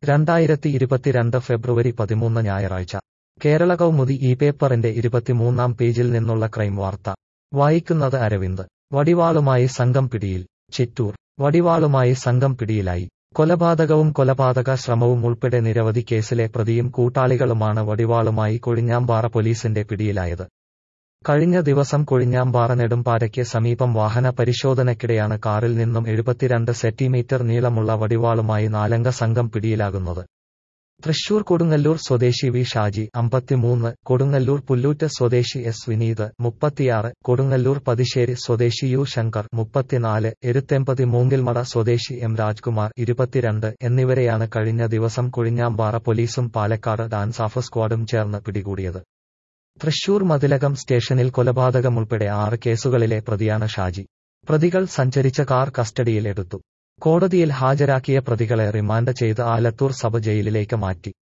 രണ്ടായിരത്തി ഇരുപത്തിരണ്ട് ഫെബ്രുവരി പതിമൂന്ന് ഞായറാഴ്ച കേരള കൗമുദി ഈ പേപ്പറിന്റെ ഇരുപത്തിമൂന്നാം പേജിൽ നിന്നുള്ള ക്രൈം വാർത്ത വായിക്കുന്നത് അരവിന്ദ് വടിവാളുമായി സംഘം പിടിയിൽ ചിറ്റൂർ വടിവാളുമായി സംഘം പിടിയിലായി കൊലപാതകവും കൊലപാതക ശ്രമവും ഉൾപ്പെടെ നിരവധി കേസിലെ പ്രതിയും കൂട്ടാളികളുമാണ് വടിവാളുമായി കൊഴിഞ്ഞാമ്പാറ പോലീസിന്റെ പിടിയിലായത് കഴിഞ്ഞ ദിവസം കൊഴിഞ്ഞാമ്പാറ നെടുമ്പാരയ്ക്ക് സമീപം വാഹന പരിശോധനയ്ക്കിടെയാണ് കാറിൽ നിന്നും എഴുപത്തിരണ്ട് സെന്റിമീറ്റർ നീളമുള്ള വടിവാളുമായി നാലംഗ സംഘം പിടിയിലാകുന്നത് തൃശൂർ കൊടുങ്ങല്ലൂർ സ്വദേശി വി ഷാജി അമ്പത്തിമൂന്ന് കൊടുങ്ങല്ലൂർ പുല്ലൂറ്റ് സ്വദേശി എസ് വിനീത് മുപ്പത്തിയാറ് കൊടുങ്ങല്ലൂർ പതിശ്ശേരി സ്വദേശി യു ശങ്കർ മുപ്പത്തിനാല് എരുത്തെമ്പതി മൂങ്കിൽമട സ്വദേശി എം രാജ്കുമാർ ഇരുപത്തിരണ്ട് എന്നിവരെയാണ് കഴിഞ്ഞ ദിവസം കൊഴിഞ്ഞാമ്പാറ പോലീസും പാലക്കാട് ഡാൻസ് ഓഫ് സ്ക്വാഡും ചേർന്ന് പിടികൂടിയത് തൃശൂർ മതിലകം സ്റ്റേഷനിൽ കൊലപാതകമുൾപ്പെടെ ആറ് കേസുകളിലെ പ്രതിയാണ് ഷാജി പ്രതികൾ സഞ്ചരിച്ച കാർ കസ്റ്റഡിയിൽ എടുത്തു കോടതിയിൽ ഹാജരാക്കിയ പ്രതികളെ റിമാൻഡ് ചെയ്ത് ആലത്തൂർ സബ് ജയിലിലേക്ക് മാറ്റി